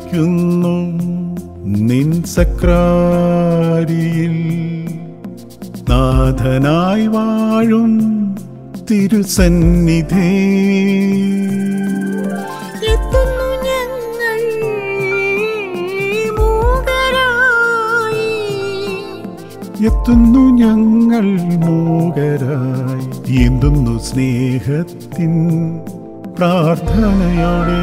വിളിക്കുന്നു നിൻ സക്രാരിയിൽ നാഥനായി വാഴും തിരുസന്നിധേ എത്തുന്നു ഞങ്ങൾ മൂകരായി എത്തുന്നു ഞങ്ങൾ മൂകരായി എന്തുന്നു സ്നേഹത്തിൻ പ്രാർത്ഥനയോടെ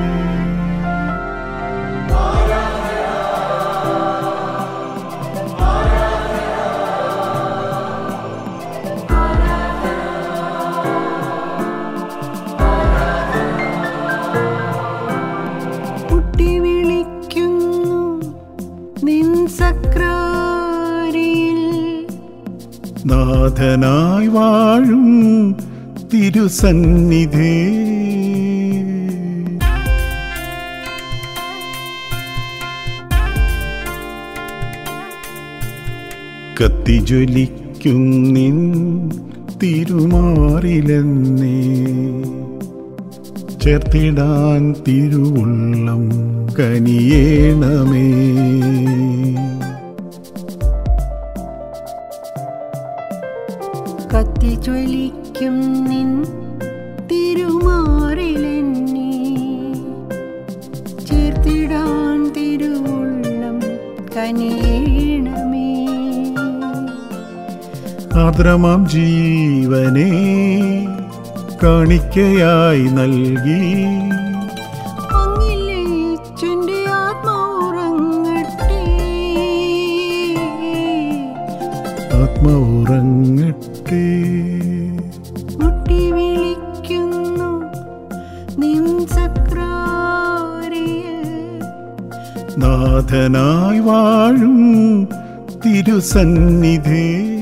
മുട്ടി വിളിക്കുന്നു നിൻ സക്രാരിയിൽ നാഥനായി വാഴും തിരുസന്നിധേ കത്തിജ്വലിക്കും നിൻ തിരുമാറിലെന്നേ ചേർത്തിടാൻ തിരുവുള്ളം കനിയേണമേ കത്തിജ്വലിക്കും നിൻ തിരുമാറിലെന്നെ ചേർത്തിടാൻ തിരുവുള്ളം കനിയേണമേ ആർദ്രമാം ജീവനെ കാണിക്കയായി നൽകി അങ്ങിലേച്ചെന്റെ ആത്മാവുറങ്ങട്ടെ ആത്മാവുറങ്ങട്ടെ മുട്ടി വിളിക്കുന്നു നിൻ സക്രാരിയിൽ നാഥനായി വാഴും തിരുസന്നിധേ